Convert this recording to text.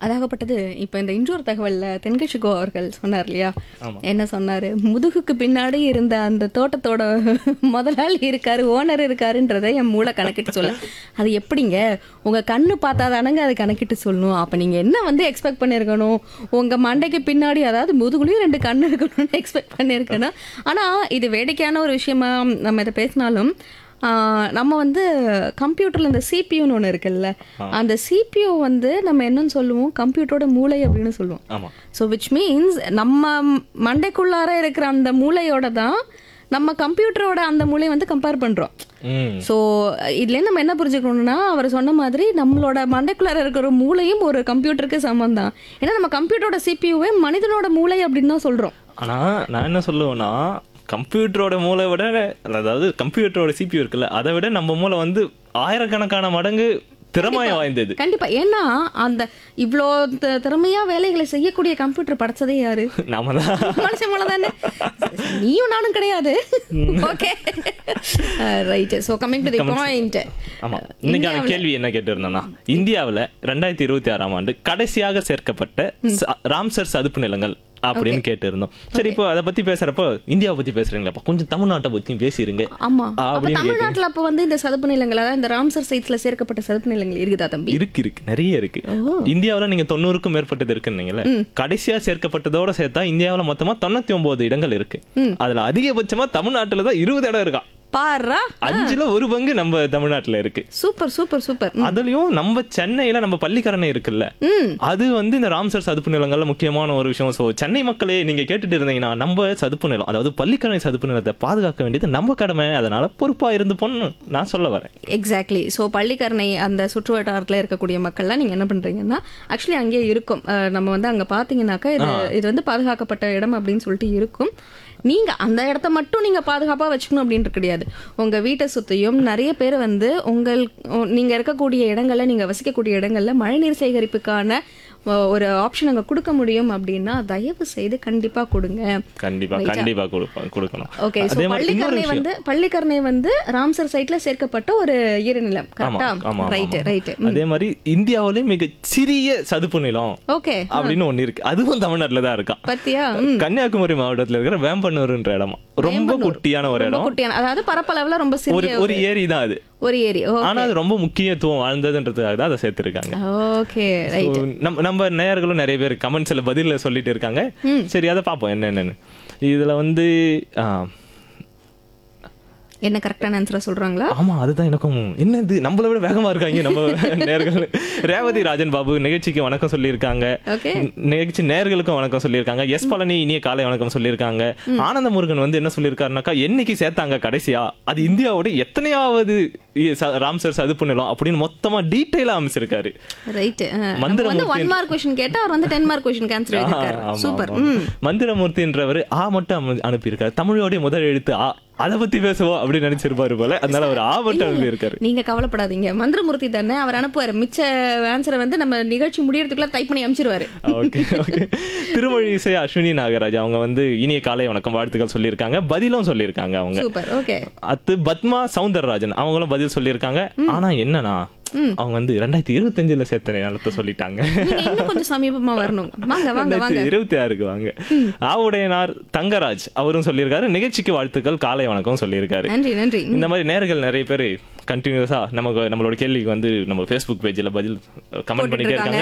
அதாகப்பட்டது இப்போ இந்த இன்னொரு தகவல்ல தென்கட்சிகோ அவர்கள் சொன்னார் இல்லையா ஆமா. என்ன சொன்னாரு முதுகுக்கு பின்னாடி இருந்த அந்த தோட்டத்தோட முதலாளி இருக்காரு ஓனர் இருக்காருன்றதை என் மூளை கணக்கிட்டு சொல்ல அது எப்படிங்க உங்க கண்ணு பார்த்தா தானங்க அது கணக்கிட்டு சொல்லணும் அப்ப நீங்க என்ன வந்து எக்ஸ்பெக்ட் பண்ணிருக்கணும் உங்க மண்டைக்கு பின்னாடி அதாவது முதுகுலயும் ரெண்டு கண்ணு இருக்கணும்னு எக்ஸ்பெக்ட் பண்ணிருக்கணும் ஆனா இது வேடிக்கையான ஒரு விஷயமா நம்ம இதை பேசினாலும் ஆஹ் நம்ம வந்து கம்ப்யூட்டர்ல இந்த சிபியூன்னு ஒன்று இருக்குல்ல அந்த சிபியூ வந்து நம்ம என்னன்னு சொல்லுவோம் கம்ப்யூட்டரோட மூளை அப்படின்னு சொல்லுவோம் ஆமா ஸோ விச் மீன்ஸ் நம்ம மண்டைக்குள்ளார இருக்கிற அந்த மூளையோட தான் நம்ம கம்ப்யூட்டரோட அந்த மூளையை வந்து கம்பேர் பண்றோம் ம் ஸோ இதுலேருந்து நம்ம என்ன புரிஞ்சுக்கணும்னா அவர் சொன்ன மாதிரி நம்மளோட மண்டைக்குள்ளார இருக்கிற மூளையும் ஒரு கம்ப்யூட்டருக்கு சமம் தான் ஏன்னா நம்ம கம்ப்யூட்டரோட சிபியூவே மனிதனோட மூளை அப்படின்னு தான் சொல்றோம் ஆனா நான் என்ன சொல்லுவேன்னா கம்ப்யூட்டரோட மூளை விட அதாவது கம்ப்யூட்டரோட சிபியூ இருக்குல்ல அதை விட நம்ம மூளை வந்து ஆயிரக்கணக்கான மடங்கு திறமைய வாய்ந்தது கண்டிப்பா ஏன்னா அந்த இவ்வளோ தி- திறமையா வேலைகளை செய்யக்கூடிய கம்ப்யூட்டர் படைச்சதே யாரு நாம தான் மனுஷன் மூளை தானே நீயும் நானும் கிடையாது okay right so coming to the point ஆமா இன்னைக்கான கேள்வி என்ன கேட்டிருந்தோம்னா இந்தியாவுல ரெண்டாயிரத்தி இருபத்தி ஆறாம் ஆண்டு கடைசியாக சேர்க்கப்பட்ட ச- ராம்சர் சதுப்பு நிலங்கள் அப்படின்னு கேட்டிருந்தோம் சரி இப்போ அதை பத்தி பேசுறப்போ இந்தியாவை பத்தி பேசுறீங்களா கொஞ்சம் தமிழ்நாட்டை பத்தியும் பேசிருங்க ஆமா அப்ப அப்படின்னு தமிழ்நாட்டுல அப்ப வந்து இந்த சதுப்பு நிலங்கள் அதாவது இந்த ராம்சர் சைட்ஸ்ல சேர்க்கப்பட்ட சதுப்பு நிலங்கள் இருக்குதா தம்பி இருக்கு இருக்கு நிறைய இருக்கு இந்தியாவுல நீங்க தொண்ணூறுக்கும் மேற்பட்டது இருக்குன்னீங்கல்ல கடைசியா சேர்க்கப்பட்டதோட சேர்த்தா இந்தியாவுல மொத்தமா தொண்ணூத்தி ஒன்பது இடங்கள் இருக்கு அதுல அதிகபட்சமா தமிழ்நாட்டுல தான் இருபது இடம் இருக்கா பாரா அஞ்சுல ஒரு பங்கு நம்ம தமிழ்நாட்டுல இருக்கு சூப்பர் சூப்பர் சூப்பர் அதுலயும் நம்ம சென்னையில நம்ம பள்ளிக்கரணை இருக்குல்ல அது வந்து இந்த ராம்சர் சதுப்பு நிலங்கள்ல முக்கியமான ஒரு விஷயம் சோ சென்னை மக்களே நீங்க கேட்டுட்டு இருந்தீங்கன்னா நம்ம சதுப்பு நிலம் அதாவது பள்ளிக்கரணை சதுப்பு நிலத்தை பாதுகாக்க வேண்டியது நம்ம கடமை அதனால பொறுப்பா இருந்து போன்னு நான் சொல்ல வரேன் எக்ஸாக்ட்லி ஸோ பள்ளிக்கரணை அந்த சுற்று வட்டாரத்தில் இருக்கக்கூடிய மக்கள்லாம் நீங்கள் என்ன பண்ணுறீங்கன்னா ஆக்சுவலி அங்கேயே இருக்கும் அஹ் நம்ம வந்து அங்கே பார்த்தீங்கன்னாக்கா இது இது வந்து பாதுகாக்கப்பட்ட இடம் அப்படின்னு சொல்லிட்டு இருக்கும் நீங்கள் அந்த இடத்த மட்டும் நீங்கள் பாதுகாப்பாக வச்சுக்கணும் அப்படின்ட்டு கிடையாது உங்கள் வீட்டை சுற்றியும் நிறைய பேர் வந்து உங்கள் நீங்கள் இருக்கக்கூடிய இடங்கள்ல நீங்கள் வசிக்கக்கூடிய இடங்கள்ல மழைநீர் சேகரிப்புக்கான அஹ், ஒரு ஆப்ஷன் அங்கே கொடுக்க முடியும் அப்படின்னா தயவு செய்து கண்டிப்பாக கொடுங்க கண்டிப்பா கண்டிப்பா கொடுப்போம் கொடுக்கணும் ஓகே ஸோ அதே மாதிரி இன்னொரு பள்ளிக்கரணை விஷயம் வந்து பள்ளிக்கரணை வந்து ராம்சர் சைட்ல சேர்க்கப்பட்ட ஒரு ஈரநிலம் ஆமா கரெக்டா ஆமா ரைட் ரைட் அதே மாதிரி இந்தியாவிலே மிக சிறிய சதுப்பு நிலம் ஓகே அப்படின்னு ஒண்ணு இருக்கு அதுவும் தமிழ்நாட்டுல தான் இருக்கான் பத்தியா ம். கன்னியாகுமரி மாவட்டத்துல இருக்கிற வேம்பன்னூர்ன்ற இடமா ரொம்ப குட்டியான ஒரு ரொம்ப இடம் குட்டியான அதாவது பரப்பளவுல ரொம்ப ஒரு சிறிய ஒரு ஏரி தான் அது ஒரு ஏரி ஆனா அது ரொம்ப முக்கியத்துவம் வாழ்ந்ததுன்றதுக்காக தான் அதை சேர்த்திருக்காங்க ஓகே ரைட் So, நம்ம நம்ம நேயர்களும் நிறைய பேர் கமெண்ட்ஸ்ல பதில்ல சொல்லிட்டு இருக்காங்க சரி அதை பார்ப்போம் என்ன என்னன்னு இதுல வந்து ஆ, என்ன கரெக்டான ஆன்சரா சொல்றாங்களா ஆமா அதுதான் எனக்கும் என்ன இது நம்மள விட வேகமா இருக்காங்க நம்ம நேர்கள் ரேவதி ராஜன் பாபு நிகழ்ச்சிக்கு வணக்கம் சொல்லியிருக்காங்க ஓகே நிகழ்ச்சி நேர்களுக்கும் வணக்கம் சொல்லியிருக்காங்க எஸ் பழனி இனிய காலை வணக்கம் சொல்லியிருக்காங்க ஆனந்த முருகன் வந்து என்ன சொல்லியிருக்காருனாக்கா என்னைக்கு சேர்த்தாங்க கடைசியா அது இந்தியாவோட எத்தனையாவது இ- ச- ராம்சர் சதுப்பு நிலம் அப்படின்னு மொத்தமா டீட்டெயிலா அமைச்சிருக்காரு ரைட் மந்திர வந்து ஒன் மார்க் கொஸ்டின் கேட்டா அவர் வந்து டென் மார்க் கொஸ்டின் ஆன்சர் எழுதிருக்காரு ஆமா, சூப்பர் ஆமா. ம் மந்திரமூர்த்தின்றவர் ஆ மட்டும் அனு- அனுப்பியிருக்காரு தமிழோடைய முதல் எழுத்து ஆ அதை பத்தி பேசுவோம் அப்படின்னு நினைச்சிருப்பாரு போல அதனால அவர் ஆ மட்டும் அனுப்பியிருக்காரு நீங்க கவலைப்படாதீங்க மந்திரமூர்த்தி தானே அவர் அனுப்புவாரு மிச்ச ஆன்சரை வந்து நம்ம நிகழ்ச்சி முடியறதுக்குள்ள டைப் பண்ணி அனுப்பிச்சிருவாரு ஓகே ஓகே திருமொழி இசை அஸ்வினி நாகராஜ் அவங்க வந்து இனிய காலை வணக்கம் வாழ்த்துக்கள் சொல்லியிருக்காங்க பதிலும் சொல்லியிருக்காங்க அவங்க சூப்பர் ஓகே அத்து பத்மா சவுந்தரராஜன் அவங்களும் பதில் சொல்லியிருக்காங்க ஆனா என்னன்னா அவங்க வந்து ரெண்டாயிரத்தி இருபத்தஞ்சுல சேர்த்த நிலத்தை சொல்லிட்டாங்க நீங்க இன்னும் கொஞ்சம் சமீபமா வரணும் வாங்க வாங்க வாங்க இருபத்தி ஆறுக்கு வாங்க ஆவுடையனார் தங்கராஜ் அவரும் சொல்லியிருக்காரு நிகழ்ச்சிக்கு வாழ்த்துக்கள் காலை வணக்கம் சொல்லியிருக்காரு நன்றி நன்றி இந்த மாதிரி நேர்கள் நிறைய பேர் கண்டினியூஸா நமக்கு நம்மளோட கேள்விக்கு வந்து நம்ம ஃபேஸ்புக் பேஜ்ல பதில் கமெண்ட் பண்ணிட்டே இருக்காங்க. இருக்காங்க